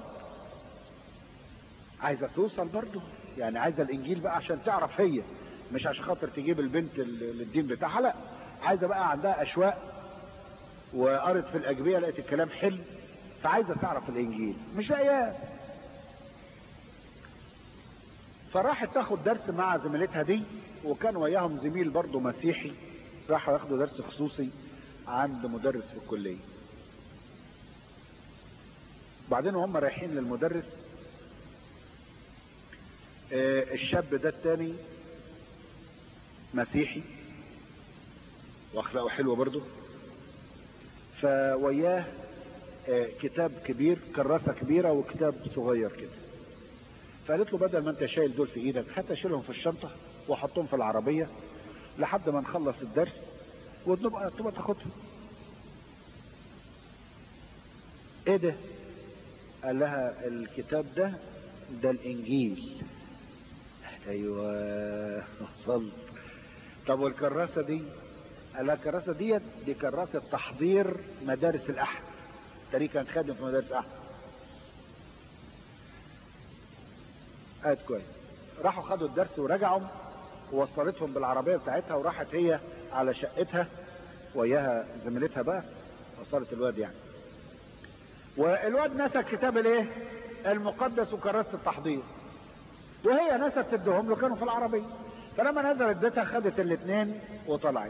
عايزه توصل برضه يعني عايزه الانجيل بقى عشان تعرف هي مش عشان خاطر تجيب البنت للدين بتاعها لا عايزه بقى عندها اشواق وقرت في الاجبيه لقيت الكلام حلو فعايزه تعرف الانجيل مش لاقياه فراحت تاخد درس مع زميلتها دي وكان وياهم زميل برضه مسيحي راحوا ياخدوا درس خصوصي عند مدرس في الكليه بعدين وهم رايحين للمدرس آه الشاب ده التاني مسيحي واخلاقه حلوه برضه فوياه آه كتاب كبير كراسه كبيره وكتاب صغير كده فقالت له بدل ما انت شايل دول في ايدك هات اشيلهم في الشنطه واحطهم في العربيه لحد ما نخلص الدرس وتبقى تبقى تاخدهم ايه ده قال لها الكتاب ده ده الانجيل ايوه وصلت طب والكراسه دي قال لها الكراسه ديت دي كراسه تحضير مدارس الاحد تاريخ كان خادم في مدارس احد قالت كويس راحوا خدوا الدرس ورجعوا ووصلتهم بالعربيه بتاعتها وراحت هي على شقتها وياها زميلتها بقى وصلت الواد يعني والواد نسى كتاب الايه المقدس وكراسه التحضير وهي نست تدهم له كانوا في العربيه فلما نزلت بيتها خدت الاثنين وطلعت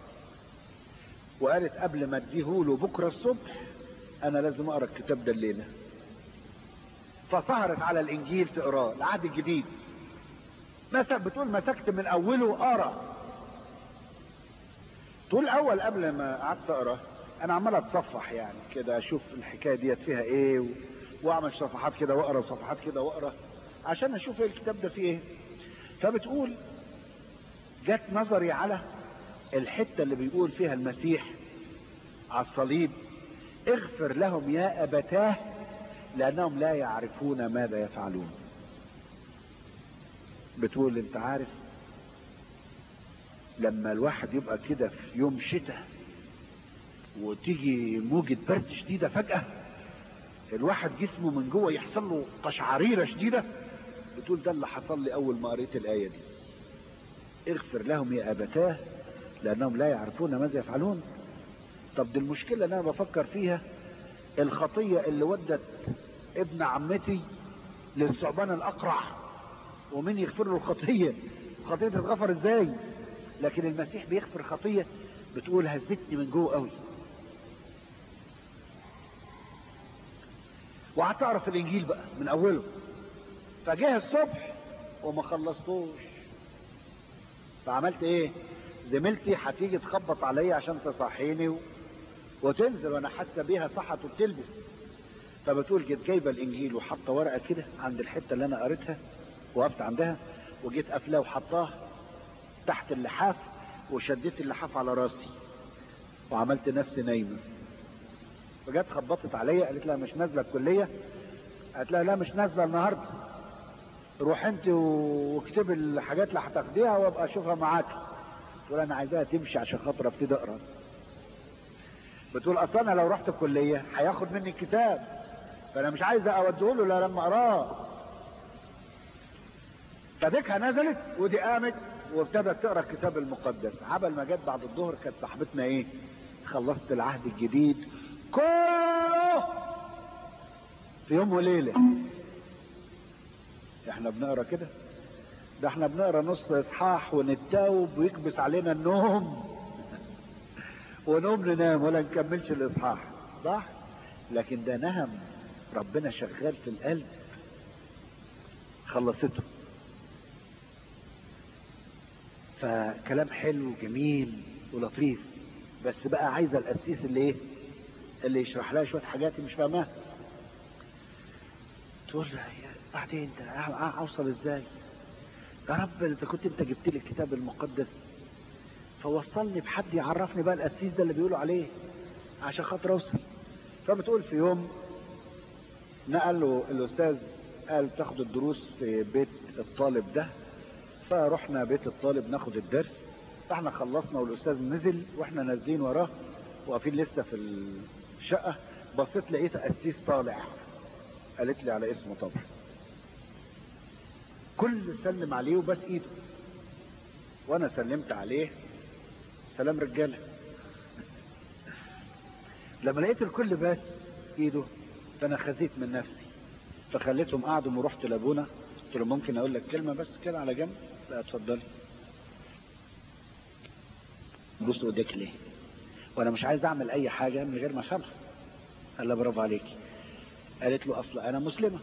وقالت قبل ما اديهوله بكره الصبح انا لازم اقرا الكتاب ده الليله فسهرت على الانجيل تقراه العهد الجديد مسك بتقول مسكت من اوله اقرا تقول الاول قبل ما قعدت اقرا انا عمال اتصفح يعني كده اشوف الحكايه ديت فيها ايه و... واعمل صفحات كده واقرا وصفحات كده واقرا عشان اشوف ايه الكتاب ده فيه ايه فبتقول جت نظري على الحته اللي بيقول فيها المسيح على الصليب اغفر لهم يا أبتاه لأنهم لا يعرفون ماذا يفعلون بتقول انت عارف لما الواحد يبقى كده في يوم شتاء وتيجي موجة برد شديدة فجأة الواحد جسمه من جوه يحصل له قشعريرة شديدة بتقول ده اللي حصل لي أول ما قريت الآية دي اغفر لهم يا أبتاه لأنهم لا يعرفون ماذا يفعلون طب دي المشكلة اللي أنا بفكر فيها الخطية اللي ودت ابن عمتي للثعبان الأقرع ومين يغفر له الخطية الخطية تتغفر ازاي لكن المسيح بيغفر خطية بتقول هزتني من جوه قوي وقعدت اقرا في الانجيل بقى من اوله فجه الصبح وما خلصتوش فعملت ايه زميلتي هتيجي تخبط عليا عشان تصحيني و... وتنزل وانا حاسه بيها صحت وبتلبس فبتقول جيت جايبه الانجيل وحاطه ورقه كده عند الحته اللي انا قريتها وقفت عندها وجيت قافلاه وحطاه تحت اللحاف وشديت اللحاف على راسي وعملت نفسي نايمه فجت خبطت عليا قالت لها مش نازله الكليه قالت لها لا مش نازله النهارده روح انت واكتبي الحاجات اللي هتاخديها وابقى اشوفها معاك تقول انا عايزاها تمشي عشان خاطر ابتدي اقرا بتقول اصل انا لو رحت الكليه هياخد مني الكتاب فانا مش عايزه اوديه له الا لما اقراه فديكها نزلت ودي قامت وابتدت تقرا الكتاب المقدس عبل ما جت بعد الظهر كانت صاحبتنا ايه خلصت العهد الجديد كله في يوم وليله احنا بنقرا كده ده احنا بنقرا نص اصحاح ونتاوب ويكبس علينا النوم ونقوم ننام ولا نكملش الاصحاح صح لكن ده نهم ربنا شغال في القلب خلصته فكلام حلو جميل ولطيف بس بقى عايزه القسيس اللي ايه اللي يشرح لها شويه حاجات مش فاهماها تقول لها بعدين انت اوصل ازاي يا رب اذا كنت انت جبت لي الكتاب المقدس فوصلني بحد يعرفني بقى القسيس ده اللي بيقولوا عليه عشان خاطر اوصل فبتقول في يوم نقل له الاستاذ قال تاخد الدروس في بيت الطالب ده فرحنا بيت الطالب ناخد الدرس احنا خلصنا والاستاذ نزل واحنا نازلين وراه واقفين لسه في الشقه بصيت لقيت قسيس طالع قالت لي على اسمه طبعا كل سلم عليه وبس ايده وانا سلمت عليه سلام رجاله لما لقيت الكل بس ايده فانا خزيت من نفسي فخليتهم قعدوا ورحت لابونا قلت له ممكن اقول لك كلمه بس كده على جنب لا اتفضلي بص ايديك ليه وانا مش عايز اعمل اي حاجه من غير ما افهمها قال لها برافو عليكي قالت له اصل انا مسلمه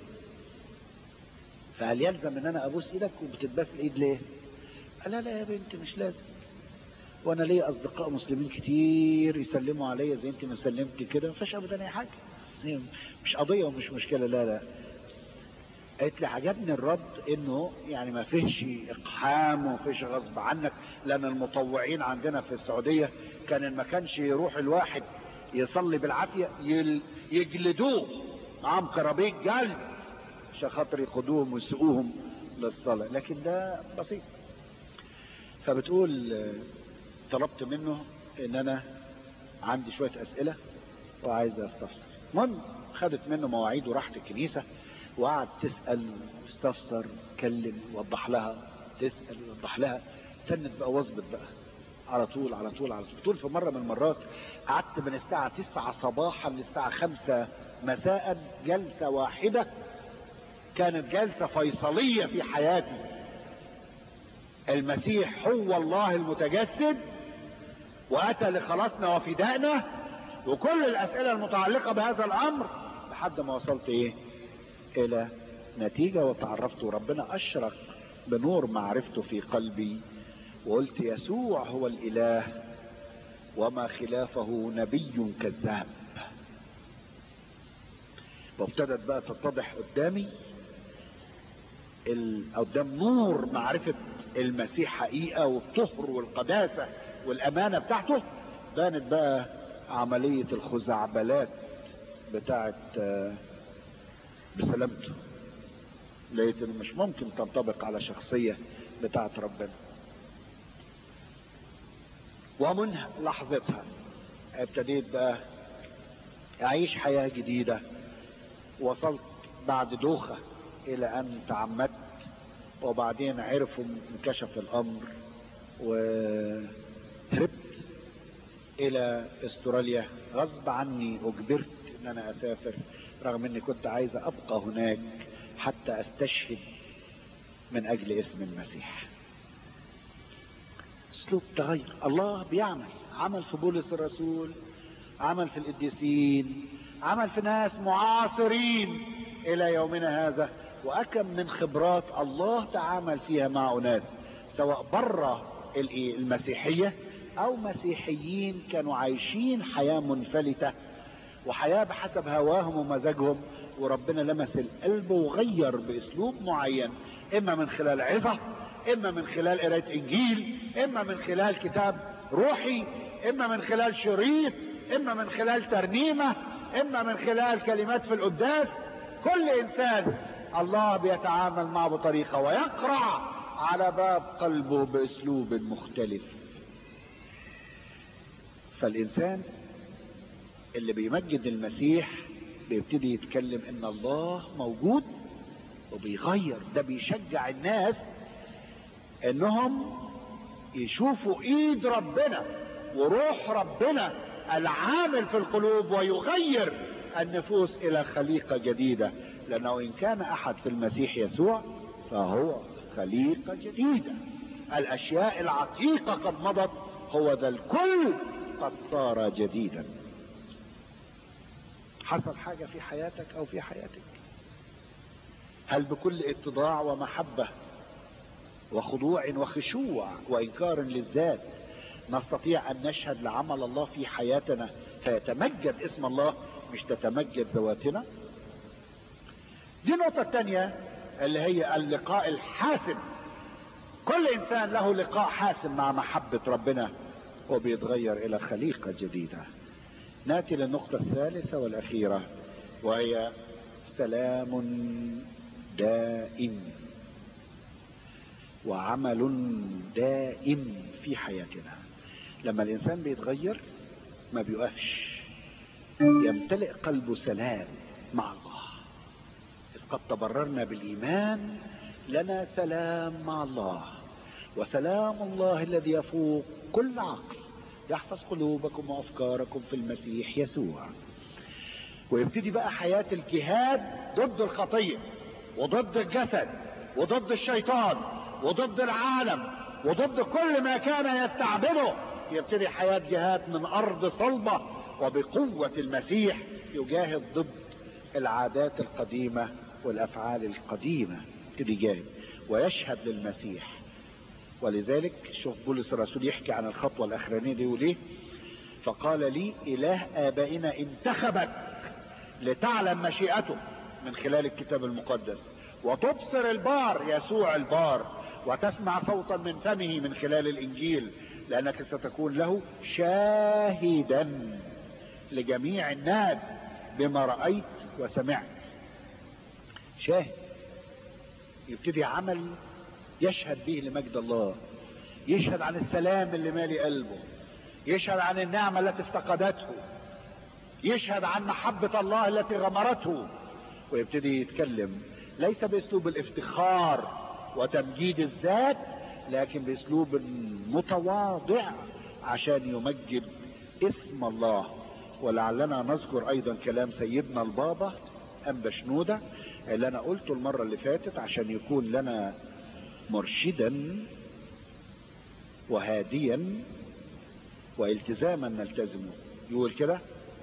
فهل يلزم ان انا ابوس ايدك وبتتباس الايد ليه قال لا يا بنتي مش لازم وانا ليا اصدقاء مسلمين كتير يسلموا عليا زي انت ما سلمتي كده ما فيش ابدا اي حاجه مش قضيه ومش مشكله لا لا قالت لي عجبني الرد انه يعني ما فيش اقحام وما فيش غصب عنك لان المطوعين عندنا في السعوديه كان ما كانش يروح الواحد يصلي بالعافيه يجلدوه معاهم كرابيك جلد عشان خاطر يقودوهم ويسوقوهم للصلاه لكن ده بسيط فبتقول طلبت منه ان انا عندي شويه اسئله وعايز استفسر المهم خدت منه مواعيد وراحت الكنيسه وقعد تسال واستفسر كلم وضح لها تسال وضح لها استنت بقى واظبط بقى على طول على طول على طول بتقول في مره من المرات قعدت من الساعه 9 صباحا للساعه 5 مساء جلسه واحده كانت جلسه فيصليه في حياتي المسيح هو الله المتجسد واتى لخلاصنا وفدائنا وكل الاسئله المتعلقه بهذا الامر لحد ما وصلت ايه الى نتيجه وتعرفت وربنا اشرق بنور معرفته في قلبي وقلت يسوع هو الاله وما خلافه نبي كذاب وابتدت بقى تتضح قدامي قدام نور معرفه المسيح حقيقة والطهر والقداسة والأمانة بتاعته بانت بقى عملية الخزعبلات بتاعت آه، بسلامته لقيت انه مش ممكن تنطبق على شخصية بتاعت ربنا ومن لحظتها ابتديت بقى اعيش حياة جديدة وصلت بعد دوخة الى ان تعمدت وبعدين عرفوا انكشف الامر وهربت الى استراليا غصب عني اجبرت ان انا اسافر رغم اني كنت عايز ابقى هناك حتى استشهد من اجل اسم المسيح اسلوب تغير الله بيعمل عمل في بولس الرسول عمل في القديسين عمل في ناس معاصرين الى يومنا هذا واكم من خبرات الله تعامل فيها مع اناس سواء بره المسيحيه او مسيحيين كانوا عايشين حياه منفلته وحياه بحسب هواهم ومزاجهم وربنا لمس القلب وغير باسلوب معين اما من خلال عظه اما من خلال قرايه انجيل اما من خلال كتاب روحي اما من خلال شريط اما من خلال ترنيمه اما من خلال كلمات في القداس كل انسان الله بيتعامل معه بطريقه ويقرع على باب قلبه باسلوب مختلف فالانسان اللي بيمجد المسيح بيبتدي يتكلم ان الله موجود وبيغير ده بيشجع الناس انهم يشوفوا ايد ربنا وروح ربنا العامل في القلوب ويغير النفوس الى خليقة جديدة لانه ان كان احد في المسيح يسوع فهو خليقة جديدة الاشياء العتيقة قد مضت هو ذا الكل قد صار جديدا حصل حاجة في حياتك او في حياتك هل بكل اتضاع ومحبة وخضوع وخشوع وانكار للذات نستطيع ان نشهد لعمل الله في حياتنا فيتمجد اسم الله مش تتمجد ذواتنا دي النقطة الثانية اللي هي اللقاء الحاسم كل انسان له لقاء حاسم مع محبة ربنا وبيتغير الى خليقة جديدة ناتي للنقطة الثالثة والاخيرة وهي سلام دائم وعمل دائم في حياتنا لما الانسان بيتغير ما بيقفش يمتلئ قلبه سلام مع الله اذ قد تبررنا بالايمان لنا سلام مع الله وسلام الله الذي يفوق كل عقل يحفظ قلوبكم وافكاركم في المسيح يسوع ويبتدي بقى حياة الجهاد ضد الخطية وضد الجسد وضد الشيطان وضد العالم وضد كل ما كان يستعبده يبتدي حياة جهاد من أرض صلبة وبقوة المسيح يجاهد ضد العادات القديمة والأفعال القديمة يبتدي يجاهد ويشهد للمسيح ولذلك شوف بولس الرسول يحكي عن الخطوة الأخرانية دي يقول إيه فقال لي إله آبائنا انتخبك لتعلم مشيئته من خلال الكتاب المقدس وتبصر البار يسوع البار وتسمع صوتا من فمه من خلال الانجيل لانك ستكون له شاهدا لجميع الناس بما رايت وسمعت شاهد يبتدي عمل يشهد به لمجد الله يشهد عن السلام اللي مالي قلبه يشهد عن النعمه التي افتقدته يشهد عن محبه الله التي غمرته ويبتدي يتكلم ليس باسلوب الافتخار وتمجيد الذات لكن باسلوب متواضع عشان يمجد اسم الله ولعلنا نذكر ايضا كلام سيدنا البابا انبا شنودة اللي انا قلته المرة اللي فاتت عشان يكون لنا مرشدا وهاديا والتزاما نلتزمه يقول كده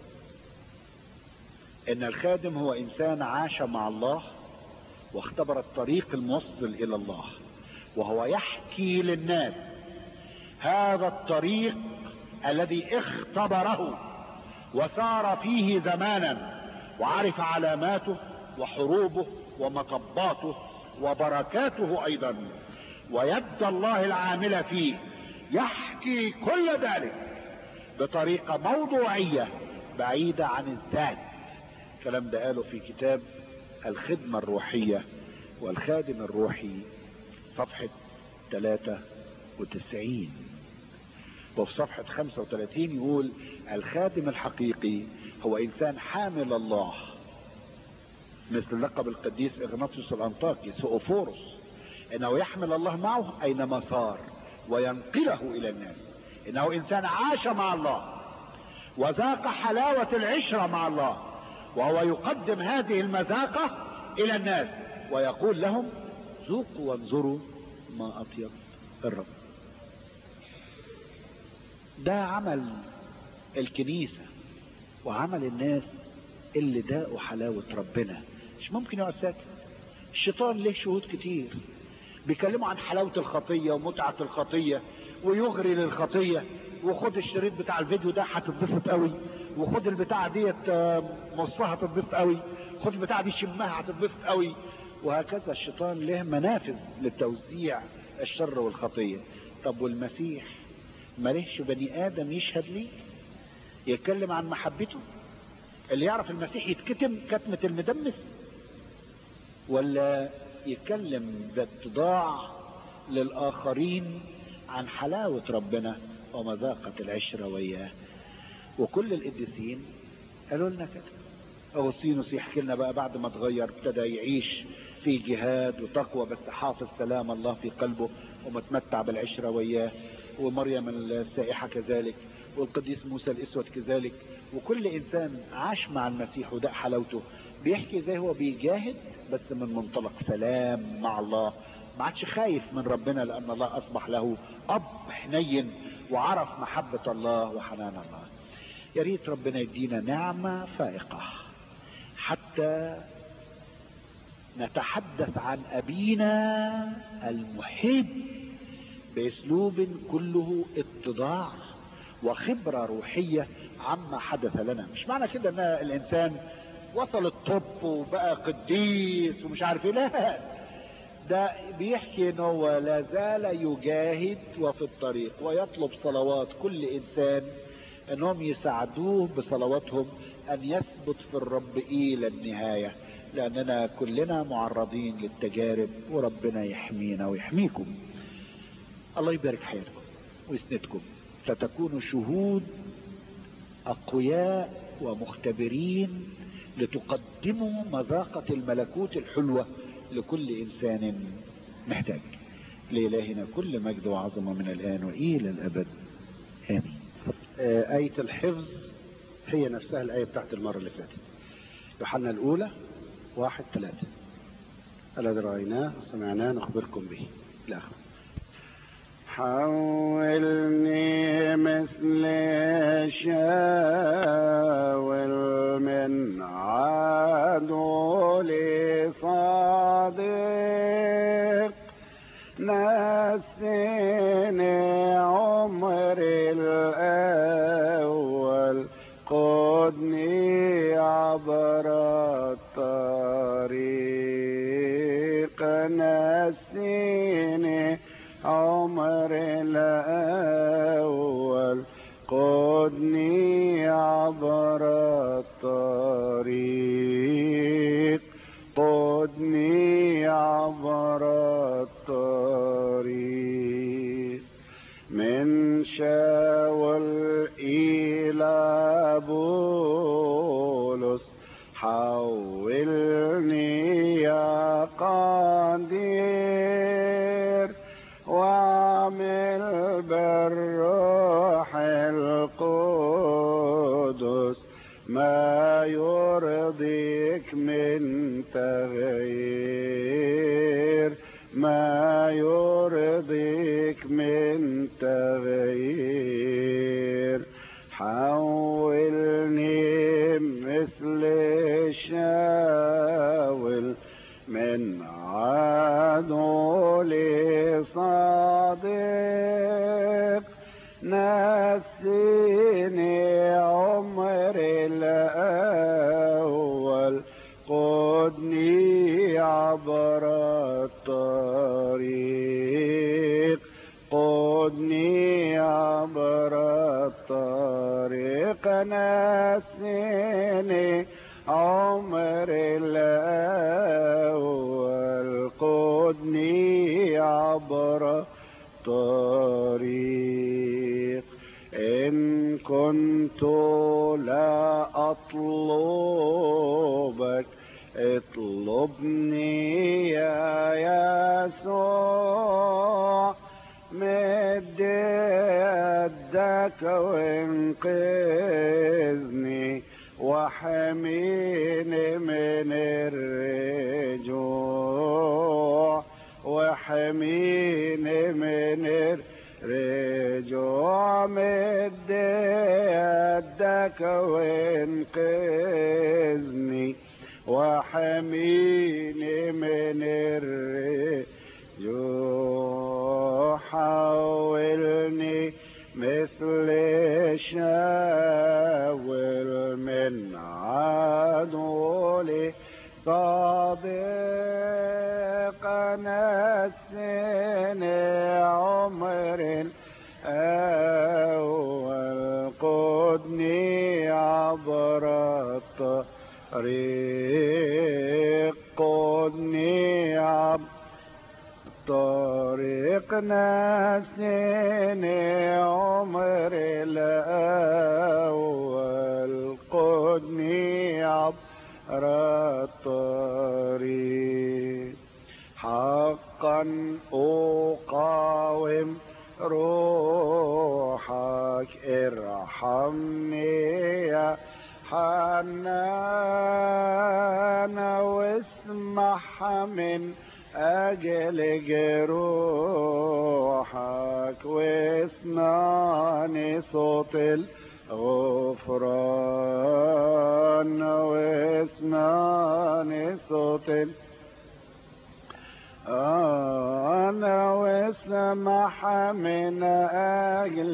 ان الخادم هو انسان عاش مع الله واختبر الطريق الموصل الى الله وهو يحكي للناس هذا الطريق الذي اختبره وسار فيه زمانا وعرف علاماته وحروبه ومطباته وبركاته ايضا ويد الله العاملة فيه يحكي كل ذلك بطريقة موضوعية بعيدة عن الذات الكلام ده قاله في كتاب الخدمة الروحية والخادم الروحي صفحة 93 وفي صفحة 35 يقول الخادم الحقيقي هو إنسان حامل الله مثل لقب القديس إغناطيوس الأنطاكي سؤفورس إنه يحمل الله معه أينما صار وينقله إلى الناس إنه إنسان عاش مع الله وذاق حلاوة العشرة مع الله وهو يقدم هذه المذاقة إلى الناس ويقول لهم ذوقوا وانظروا ما أطيب الرب ده عمل الكنيسة وعمل الناس اللي داقوا حلاوة ربنا مش ممكن يقعد ساكت الشيطان له شهود كتير بيكلموا عن حلاوة الخطية ومتعة الخطية ويغري للخطية وخد الشريط بتاع الفيديو ده هتتبسط قوي وخد البتاعة ديت مصها هتتبسط قوي خد البتاعة دي شمها هتتبسط قوي وهكذا الشيطان له منافذ لتوزيع الشر والخطية طب والمسيح مالهش بني ادم يشهد ليه يتكلم عن محبته اللي يعرف المسيح يتكتم كتمة المدمس ولا يتكلم باتضاع للآخرين عن حلاوة ربنا ومذاقة العشرة وياه وكل القديسين قالوا لنا كده أغسطينوس يحكي لنا بقى بعد ما اتغير ابتدى يعيش في جهاد وتقوى بس حافظ سلام الله في قلبه ومتمتع بالعشرة وياه ومريم السائحة كذلك والقديس موسى الاسود كذلك وكل انسان عاش مع المسيح وداق حلاوته بيحكي ازاي هو بيجاهد بس من منطلق سلام مع الله ما عادش خايف من ربنا لان الله اصبح له اب حنين وعرف محبة الله وحنان الله يا ريت ربنا يدينا نعمة فائقة حتى نتحدث عن ابينا المحب باسلوب كله اتضاع وخبرة روحية عما حدث لنا مش معنى كده ان الانسان وصل الطب وبقى قديس ومش عارف ايه لا ده بيحكي ان هو لا زال يجاهد وفي الطريق ويطلب صلوات كل انسان انهم يساعدوه بصلواتهم ان يثبت في الرب الى النهاية لاننا كلنا معرضين للتجارب وربنا يحمينا ويحميكم الله يبارك حياتكم ويسندكم فتكونوا شهود اقوياء ومختبرين لتقدموا مذاقة الملكوت الحلوة لكل انسان محتاج لإلهنا كل مجد وعظمة من الآن وإلى الأبد آمين آه، آية الحفظ هي نفسها الآية بتاعت المرة اللي فاتت يوحنا الأولى واحد ثلاثة الذي رأيناه وسمعناه نخبركم به إلى آخره حولني مثل شاول من عدو لصادق نسيني عمري الأول قدني عبر الطريق نسيني عمر الأول قدني عبر الطريق قدني عبر الطريق من شاول إلى بولس حولني يا قدير واعمل بالروح القدس ما يرضيك من تغيير ما يرضيك من تغيير حولني مثل شاول من عدو لصادق نسيني عمري الأول قدني عبر الطريق قدني عبر الطريق الأول قدني عبر طريق إن كنت لا أطلبك اطلبني يا يسوع مد يدك وانقذني وحميني من الرجوع وحميني من الرجوع مد يدك وانقذني وحميني من الرجوع حولني مثل شاور من عدولي صادق نسني عمر أول قدني عبر الطريق قدني عبر طريق ناسيني عمر الأول قدني عبر الطريق حقا أقاوم روحك ارحمني يا حنان واسمح من أجل جروحك واسمعني صوت الغفران واسمعني صوت ال- أنا واسمح من أجل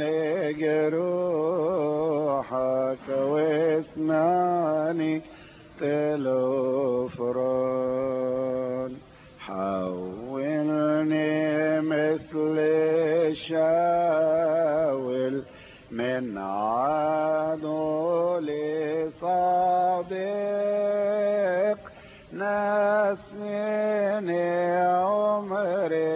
جروحك واسمعني تلوفران حولني مثل شاول من عدو لصادق نسني عمري